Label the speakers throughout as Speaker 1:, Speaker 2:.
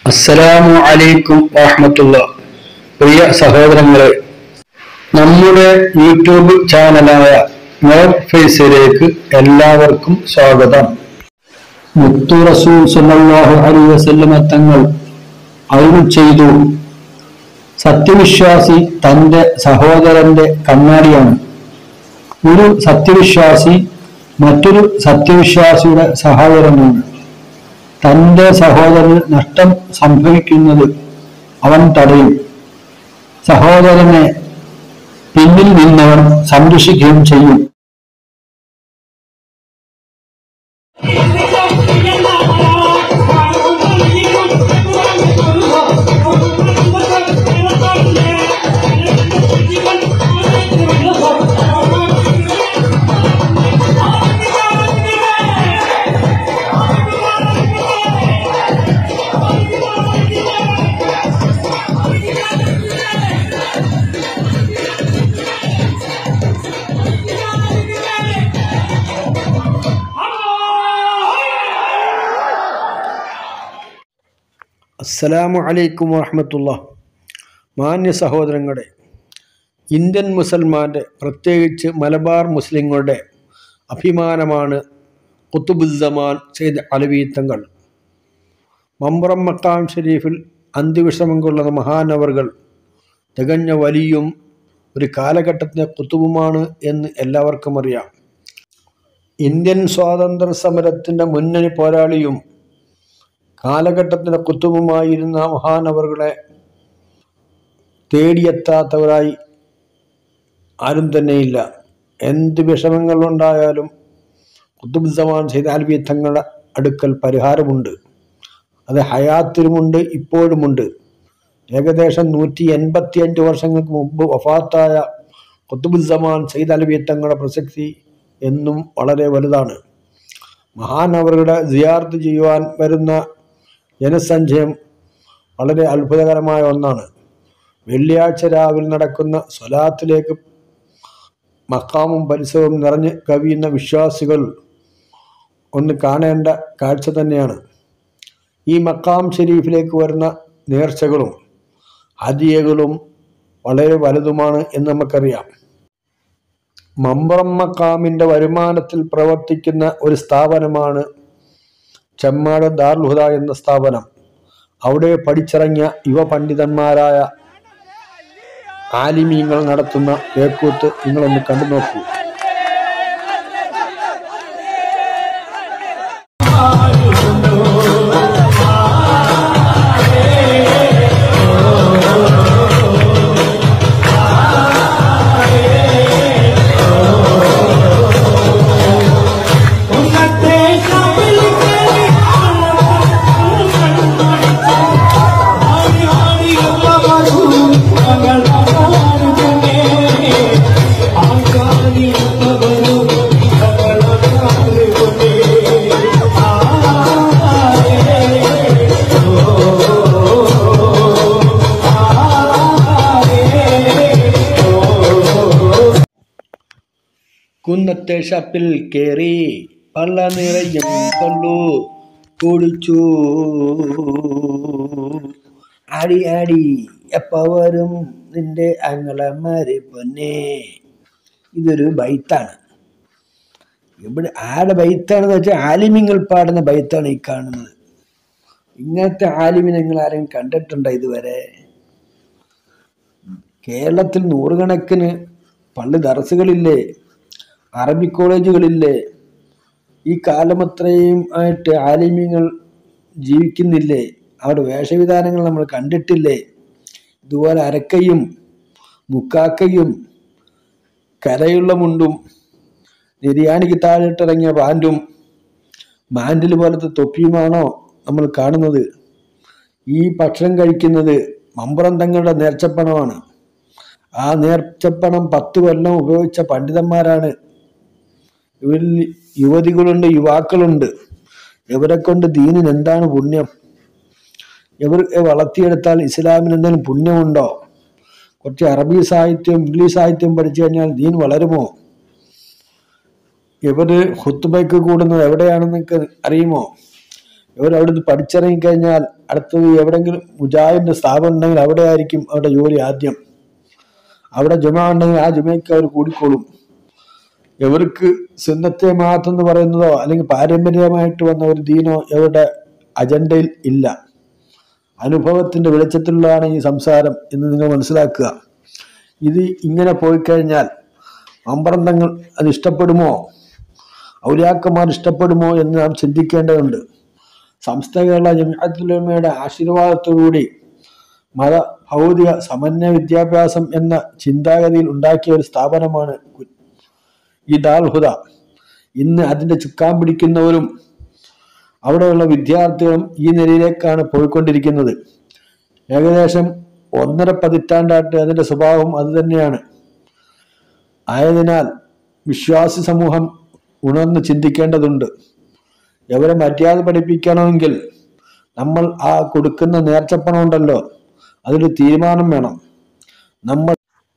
Speaker 1: അസ്സലാമു അലൈക്കും വാഹമത്തുള്ള പ്രിയ സഹോദരങ്ങളെ നമ്മുടെ യൂട്യൂബ് ചാനലായ നോട്ട് ഫേസിലേക്ക് എല്ലാവർക്കും സ്വാഗതം മുത്തു റസൂൽ സല്ലല്ലാഹു അലൈഹി വസല്ലമ തങ്ങൾ അരുൾ ചെയ്തു സത്യവിശ്വാസി തന്റെ സഹോദരന്റെ കണ്ണാടിയാണ് ഒരു സത്യവിശ്വാസി മറ്റൊരു സത്യവിശ്വാസിയുടെ സഹോദരനാണ് തന്റെ സഹോദരന് നഷ്ടം സംഭവിക്കുന്നത് അവൻ തടയും സഹോദരനെ പിന്നിൽ നിന്നവൻ സംരക്ഷിക്കുകയും ചെയ്യും അസ്സലാമു അലൈക്കും വറഹമത്തുള്ള മാന്യ സഹോദരങ്ങളെ ഇന്ത്യൻ മുസൽമാൻ്റെ പ്രത്യേകിച്ച് മലബാർ മുസ്ലിങ്ങളുടെ അഭിമാനമാണ് കുത്തുബുസ്സമാൻ സെയ്ദ് അലവി തങ്ങൾ മമ്പുറം മക്കാം ഷരീഫിൽ അന്ത്യവിഷമം കൊള്ളുന്ന മഹാനവറുകൾ തികഞ്ഞ വലിയും ഒരു കാലഘട്ടത്തിൻ്റെ കുത്തുബുമാണ് എന്ന് എല്ലാവർക്കും അറിയാം ഇന്ത്യൻ സ്വാതന്ത്ര്യ സമരത്തിൻ്റെ മുന്നണി പോരാളിയും കാലഘട്ടത്തിൻ്റെ കുത്തുബുമായിരുന്ന മഹാനവറുകളെ തേടിയെത്താത്തവരായി ആരും തന്നെയില്ല എന്ത് വിഷമങ്ങളുണ്ടായാലും കുത്തുബുസമാൻ ചെയ്ത ആൽവി തങ്ങളുടെ അടുക്കൽ പരിഹാരമുണ്ട് അത് ഹയാത്തിലുമുണ്ട് ഇപ്പോഴുമുണ്ട് ഏകദേശം നൂറ്റി എൺപത്തി അഞ്ച് വർഷങ്ങൾക്ക് മുമ്പ് വഫാത്തായ കുത്തുബുസമാൻ സെയ്ദ് അലവി തങ്ങളുടെ പ്രസക്തി എന്നും വളരെ വലുതാണ് മഹാനവറുടെ സിയാർത്ത് ചെയ്യുവാൻ വരുന്ന ജനസഞ്ചയം വളരെ അത്ഭുതകരമായ ഒന്നാണ് വെള്ളിയാഴ്ച രാവിലെ നടക്കുന്ന സ്വലാത്തിലേക്ക് മക്കാമും പരിസരവും നിറഞ്ഞ് കവിയുന്ന വിശ്വാസികൾ ഒന്ന് കാണേണ്ട കാഴ്ച തന്നെയാണ് ഈ മക്കാം ഷെരീഫിലേക്ക് വരുന്ന നേർച്ചകളും ഹദിയകളും വളരെ വലുതുമാണ് എന്ന് നമുക്കറിയാം മമ്പറം മക്കാമിൻ്റെ വരുമാനത്തിൽ പ്രവർത്തിക്കുന്ന ഒരു സ്ഥാപനമാണ് ചെമ്മാട് ദാർലുഹദ എന്ന സ്ഥാപനം അവിടെ പഠിച്ചിറങ്ങിയ യുവ പണ്ഡിതന്മാരായ ആലിമീങ്ങൾ നടത്തുന്ന തേക്കൂത്ത് നിങ്ങളൊന്ന് കണ്ടു നോക്കൂ കുന്നത്തെ ഷപ്പിൽ കേറി പള്ള നിറയും കൊള്ളു കുടിച്ചു ആടി ആടി എപ്പ വരും നിന്റെ അങ്ങളമാര് പൊന്നെ ഇതൊരു ബൈത്താണ് ഇവിടെ ആടെ ബൈത്താണെന്ന് വെച്ചാൽ ആലിമ്യങ്ങൾ പാടുന്ന ബൈത്താണ് ഈ കാണുന്നത് ഇങ്ങനത്തെ ആലിമി നിങ്ങൾ ആരെയും കണ്ടിട്ടുണ്ടോ ഇതുവരെ കേരളത്തിൽ നൂറുകണക്കിന് പള്ളി ദറസുകളില്ലേ അറബി കോളേജുകളില്ലേ ഈ കാലമത്രയും ആയിട്ട് ആലിമ്യങ്ങൾ ജീവിക്കുന്നില്ലേ അവരുടെ വേഷവിധാനങ്ങൾ നമ്മൾ കണ്ടിട്ടില്ലേ ഇതുപോലെ അരക്കയും മുക്കാക്കയും കരയുള്ള മുണ്ടും നിര്യാണിക്ക് താഴെട്ടിറങ്ങിയ പാൻറ്റും മാൻഡിൽ പോലത്തെ തൊപ്പിയുമാണോ നമ്മൾ കാണുന്നത് ഈ ഭക്ഷണം കഴിക്കുന്നത് മമ്പുറം തങ്ങളുടെ നേർച്ചപ്പണമാണ് ആ നേർച്ചപ്പണം പത്ത് കൊല്ലം ഉപയോഗിച്ച പണ്ഡിതന്മാരാണ് ഇവരിൽ യുവതികളുണ്ട് യുവാക്കളുണ്ട് ഇവരെ കൊണ്ട് ദീനിന് എന്താണ് പുണ്യം ഇവർ വളർത്തിയെടുത്താൽ ഇസ്ലാമിന് എന്തെങ്കിലും പുണ്യമുണ്ടോ കുറച്ച് അറബി സാഹിത്യം ഇംഗ്ലീഷ് സാഹിത്യം പഠിച്ചു കഴിഞ്ഞാൽ ദീൻ വളരുമോ ഇവർ ഹുത്തുബയ്ക്ക് കൂടുന്നത് എവിടെയാണെന്ന് നിങ്ങൾക്ക് അറിയുമോ ഇവർ അവിടുന്ന് പഠിച്ചിറങ്ങിക്കഴിഞ്ഞാൽ അടുത്തത് എവിടെങ്കിലും മുജാഹിദിന്റെ സ്ഥാപനം ഉണ്ടെങ്കിൽ അവിടെ ആയിരിക്കും അവരുടെ ജോലി ആദ്യം അവിടെ ജുമ ഉണ്ടെങ്കിൽ ആ ജുമയ്ക്ക് അവർ കൂടിക്കോളും ഇവർക്ക് സുന്നത്തെ മാത്ത് എന്ന് പറയുന്നതോ അല്ലെങ്കിൽ പാരമ്പര്യമായിട്ട് വന്ന ഒരു ദീനോ ഇവരുടെ അജണ്ടയിൽ ഇല്ല അനുഭവത്തിന്റെ വെളിച്ചത്തിലുള്ളതാണ് ഈ സംസാരം എന്ന് നിങ്ങൾ മനസ്സിലാക്കുക ഇത് ഇങ്ങനെ പോയി കഴിഞ്ഞാൽ അമ്പറന്തങ്ങൾ അത് ഇഷ്ടപ്പെടുമോ ഔലിയാക്കന്മാർ ഇഷ്ടപ്പെടുമോ എന്ന് നാം ചിന്തിക്കേണ്ടതുണ്ട് സംസ്ഥ കേരള ജമിഅത്തുലമയുടെ ആശീർവാദത്തോടുകൂടി മത ഭൗതിക സമന്വയ വിദ്യാഭ്യാസം എന്ന ചിന്താഗതിയിൽ ഉണ്ടാക്കിയ ഒരു സ്ഥാപനമാണ് കു- ഈ ദാൽഹുദ ഇന്ന് അതിന്റെ ചുക്കാൻ പിടിക്കുന്നവരും അവിടെയുള്ള വിദ്യാർത്ഥികളും ഈ നിലയിലേക്കാണ് പോയിക്കൊണ്ടിരിക്കുന്നത് ഏകദേശം ഒന്നര പതിറ്റാണ്ടായിട്ട് അതിന്റെ സ്വഭാവം അതുതന്നെയാണ് ആയതിനാൽ വിശ്വാസി സമൂഹം ഉണർന്ന് ചിന്തിക്കേണ്ടതുണ്ട് എവരെ മര്യാദ പഠിപ്പിക്കണമെങ്കിൽ നമ്മൾ ആ കൊടുക്കുന്ന നേർച്ചപ്പണം ഉണ്ടല്ലോ അതിന് തീരുമാനം വേണം നമ്മൾ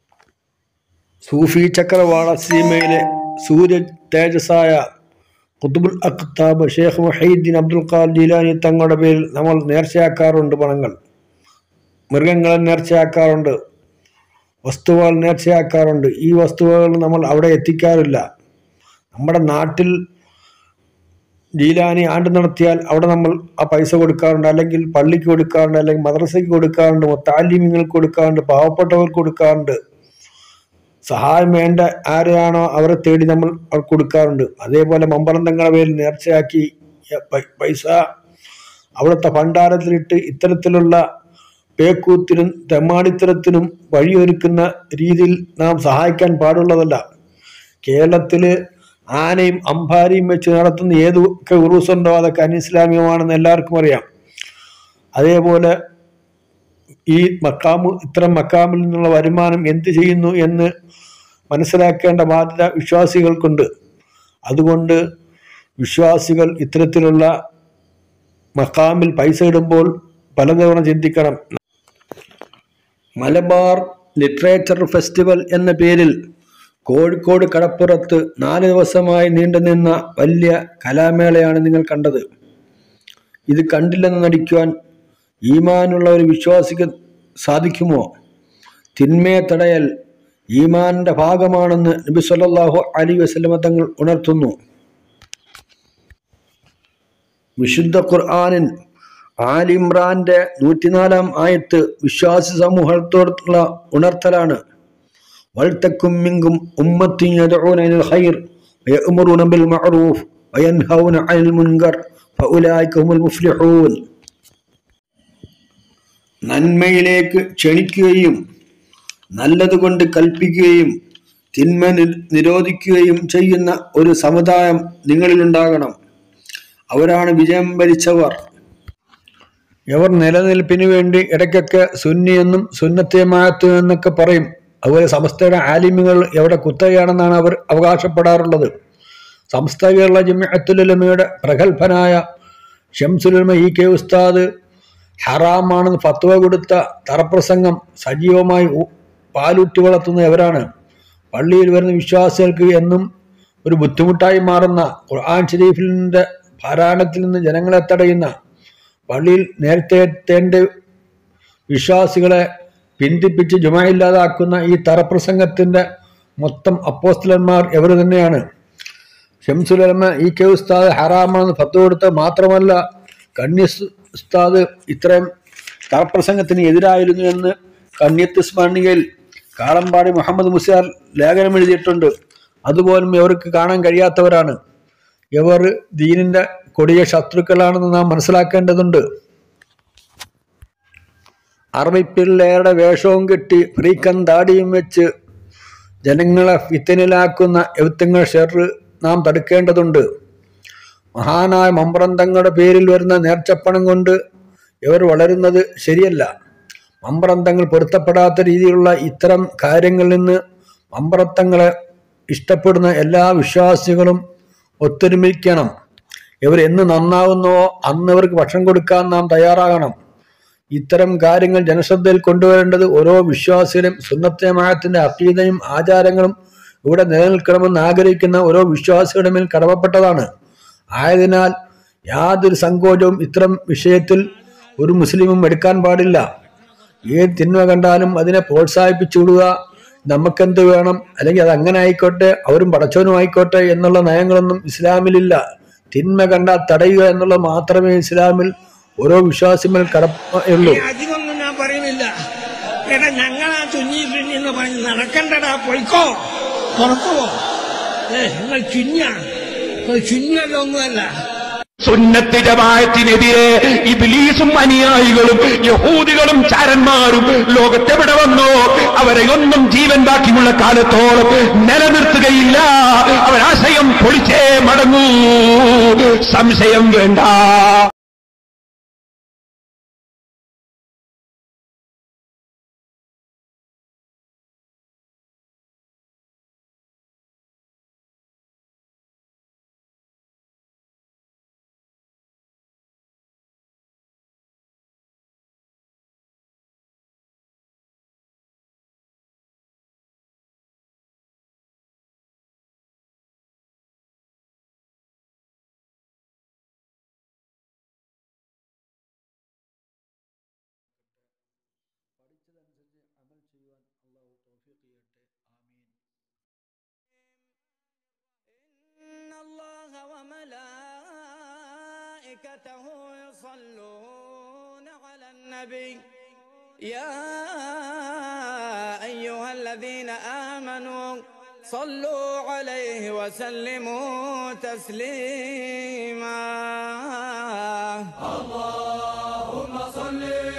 Speaker 1: സൂഫി ചക്രവാള സീമയിലെ സൂര്യ തേജസ്സായ ഖുത്തുബുൽ അഖ്താബ് ഷേഖ് മുഹീദ്ദീൻ അബ്ദുൽ ഖാദർ ജീലാനി തങ്ങളുടെ പേരിൽ നമ്മൾ നേർച്ചയാക്കാറുണ്ട് പണങ്ങൾ മൃഗങ്ങളെ നേർച്ചയാക്കാറുണ്ട് വസ്തുവകൾ നേർച്ചയാക്കാറുണ്ട് ഈ വസ്തുവകൾ നമ്മൾ അവിടെ എത്തിക്കാറില്ല നമ്മുടെ നാട്ടിൽ ജീലാനി ആണ്ട് നടത്തിയാൽ അവിടെ നമ്മൾ ആ പൈസ കൊടുക്കാറുണ്ട് അല്ലെങ്കിൽ പള്ളിക്ക് കൊടുക്കാറുണ്ട് അല്ലെങ്കിൽ മദ്രസയ്ക്ക് കൊടുക്കാറുണ്ട് താലിമ്യങ്ങൾക്ക് കൊടുക്കാറുണ്ട് പാവപ്പെട്ടവർക്ക് കൊടുക്കാറുണ്ട് സഹായം വേണ്ട ആരെയാണോ അവരെ തേടി നമ്മൾ അവർക്ക് കൊടുക്കാറുണ്ട് അതേപോലെ മമ്പറന്തങ്ങളെ പേരിൽ നേർച്ചയാക്കി എ, പൈ- പൈസ അവിടുത്തെ ഭണ്ഡാരത്തിലിട്ട് ഇത്തരത്തിലുള്ള പേക്കൂത്തിനും തെമ്മാടിത്തരത്തിനും വഴിയൊരുക്കുന്ന രീതിയിൽ നാം സഹായിക്കാൻ പാടുള്ളതല്ല കേരളത്തില് ആനയും അമ്പാരിയും വെച്ച് നടത്തുന്ന ഏതൊക്കെ ഉറൂസുണ്ടോ അതൊക്കെ അനിസ്ലാമികമാണെന്ന് എല്ലാവർക്കും അറിയാം അതേപോലെ ഈ മക്കാമ് ഇത്തരം മക്കാമിൽ നിന്നുള്ള വരുമാനം എന്ത് ചെയ്യുന്നു എന്ന് മനസ്സിലാക്കേണ്ട ബാധ്യത വിശ്വാസികൾക്കുണ്ട് അതുകൊണ്ട് വിശ്വാസികൾ ഇത്തരത്തിലുള്ള മക്കാമിൽ പൈസ ഇടുമ്പോൾ പലതവണ ചിന്തിക്കണം മലബാർ ലിറ്ററേച്ചർ ഫെസ്റ്റിവൽ എന്ന പേരിൽ കോഴിക്കോട് കടപ്പുറത്ത് നാല് ദിവസമായി നീണ്ടുനിന്ന വലിയ കലാമേളയാണ് നിങ്ങൾ കണ്ടത് ഇത് കണ്ടില്ലെന്ന് നടിക്കുവാൻ ഈമാനുള്ള ഒരു വിശ്വാസിക്ക് സാധിക്കുമോ തിന്മയെ തടയൽ ഈമാനിന്റെ ഭാഗമാണെന്ന് നബി സല്ലല്ലാഹു അലൈഹി വസല്ലമ തങ്ങൾ ഉണർത്തുന്നു വിശുദ്ധ ഖുർആാനിൻ ആലിമ്രാന്റെ നൂറ്റിനാലാം ആയത്ത് വിശ്വാസി സമൂഹത്തോടുള്ള ഉണർത്തലാണ് വൽത്തക്കും മിങ്കും ഉമ്മത്തിൻ യദ്ഊന ഇലൽ ഖൈർ വയഅ്മുറൂന ബിൽ മഅറൂഫ് വയൻഹൗന അനിൽ മുൻകർ ഫഉലൈക ഹുമുൽ മുഫ്ലിഹൂൻ നന്മയിലേക്ക് ക്ഷണിക്കുകയും നല്ലതുകൊണ്ട് കൽപ്പിക്കുകയും തിന്മ നി- നിരോധിക്കുകയും ചെയ്യുന്ന ഒരു സമുദായം നിങ്ങളിലുണ്ടാകണം അവരാണ് വിജയം ഭരിച്ചവർ ഇവർ നിലനിൽപ്പിന് വേണ്ടി ഇടയ്ക്കൊക്കെ സുന്നി എന്നും സുന്നത്തെ മാത്തു എന്നൊക്കെ പറയും അതുപോലെ സമസ്തയുടെ ആലിമ്യങ്ങൾ എവിടെ കുത്തകയാണെന്നാണ് അവർ അവകാശപ്പെടാറുള്ളത് സമസ്ത കേരള ജമിഅത്തുലമയുടെ പ്രഗത്ഭനായ ഷംസുലുൽമ ഇ കെ ഉസ്താദ് ഹറാമാണെന്ന് ഫത്വ കൊടുത്ത തറപ്രസംഗം സജീവമായി ഉ- പാലൂറ്റി വളർത്തുന്ന ഇവരാണ് പള്ളിയിൽ വരുന്ന വിശ്വാസികൾക്ക് എന്നും ഒരു ബുദ്ധിമുട്ടായി മാറുന്ന ഖുർആൻ ഷരീഫിന്റെ പാരായണത്തിൽ നിന്ന് ജനങ്ങളെ തടയുന്ന പള്ളിയിൽ നേരത്തെ എത്തേണ്ട വിശ്വാസികളെ പിന്തിപ്പിച്ച് ജുമയില്ലാതാക്കുന്ന ഈ തറപ്രസംഗത്തിന്റെ മൊത്തം അപ്പോസ്തലന്മാർ എവർ തന്നെയാണ് ഷംസുലമ ഈ കെ ഉസ്താദ് ഹറാമാണെന്ന് ഫത്ത് കൊടുത്ത് മാത്രമല്ല കണ്യസ് ഉസ്താദ് ഇത്രയും തറപ്രസംഗത്തിന് എതിരായിരുന്നു എന്ന് കണ്യത്ത് സ്മരണികയിൽ കാളമ്പാടി മുഹമ്മദ് മുസിയാർ ലേഖനം എഴുതിയിട്ടുണ്ട് അതുപോലും ഇവർക്ക് കാണാൻ കഴിയാത്തവരാണ് ഇവർ ദീനിന്റെ കൊടിയ ശത്രുക്കളാണെന്ന് നാം മനസ്സിലാക്കേണ്ടതുണ്ട് അറബിപ്പിള്ളേരുടെ വേഷവും കെട്ടി ഫ്രീക്കൻ താടിയും വെച്ച് ജനങ്ങളെ ഫിത്തനിലാക്കുന്ന എഴുത്തുങ്ങൾ ഷെറ് നാം തടുക്കേണ്ടതുണ്ട് മഹാനായ മമ്പ്രന്തങ്ങളുടെ പേരിൽ വരുന്ന നേർച്ചപ്പണം കൊണ്ട് ഇവർ വളരുന്നത് ശരിയല്ല മമ്പ്രന്തങ്ങൾ പൊരുത്തപ്പെടാത്ത രീതിയിലുള്ള ഇത്തരം കാര്യങ്ങളിൽ നിന്ന് മമ്പ്രത്തങ്ങളെ ഇഷ്ടപ്പെടുന്ന എല്ലാ വിശ്വാസികളും ഒത്തൊരുമിക്കണം ഇവർ എന്ന് നന്നാവുന്നുവോ അന്ന് ഇവർക്ക് ഭക്ഷണം കൊടുക്കാൻ നാം തയ്യാറാകണം ഇത്തരം കാര്യങ്ങൾ ജനശ്രദ്ധയിൽ കൊണ്ടുവരേണ്ടത് ഓരോ വിശ്വാസികളും സുന്നത്തമായത്തിന്റെ അക്കീതയും ആചാരങ്ങളും ഇവിടെ നിലനിൽക്കണമെന്ന് ആഗ്രഹിക്കുന്ന ഓരോ വിശ്വാസികളുടെ മേൽ കടമപ്പെട്ടതാണ് ആയതിനാൽ യാതൊരു സങ്കോചവും ഇത്തരം വിഷയത്തിൽ ഒരു മുസ്ലിമും എടുക്കാൻ പാടില്ല ഏത് തിന്മ കണ്ടാലും അതിനെ പ്രോത്സാഹിപ്പിച്ചു വിടുക നമുക്കെന്ത് വേണം അല്ലെങ്കിൽ അത് അങ്ങനെ ആയിക്കോട്ടെ അവരും പടച്ചവനും ആയിക്കോട്ടെ എന്നുള്ള നയങ്ങളൊന്നും ഇസ്ലാമിലില്ല തിന്മ കണ്ടാൽ തടയുക എന്നുള്ളത് മാത്രമേ ഇസ്ലാമിൽ ഓരോ വിശ്വാസിമേൽ കടപ്പയുള്ളൂ
Speaker 2: ഈ അധികമൊന്നും ഞാൻ പറയുന്നില്ല എടാ ഞങ്ങളാ ചുഞ്ഞി ചുഞ്ഞി എന്ന് പറഞ്ഞ് നടക്കണ്ടടാ പൊയ്ക്കോ പുറത്തു പോ ഏ നിങ്ങൾ ചുഞ്ഞ നിങ്ങൾ ചുഞ്ഞല്ല ഒന്നുമല്ല
Speaker 3: സുന്നത്ത് ജമായത്തിനെതിരെ ഇബിലീസും അനുയായികളും യഹൂദികളും ചാരന്മാരും ലോകത്തെവിടെ വന്നോ അവരെ ഒന്നും ജീവൻ ബാക്കിയുള്ള കാലത്തോളം നിലനിർത്തുകയില്ല അവരാശയം പൊളിച്ചേ മടങ്ങൂ സംശയം വേണ്ട
Speaker 4: إن الله وملائكته يصلون على النبي يا أيها الذين آمنوا صلوا عليه وسلموا تسليما اللهم صل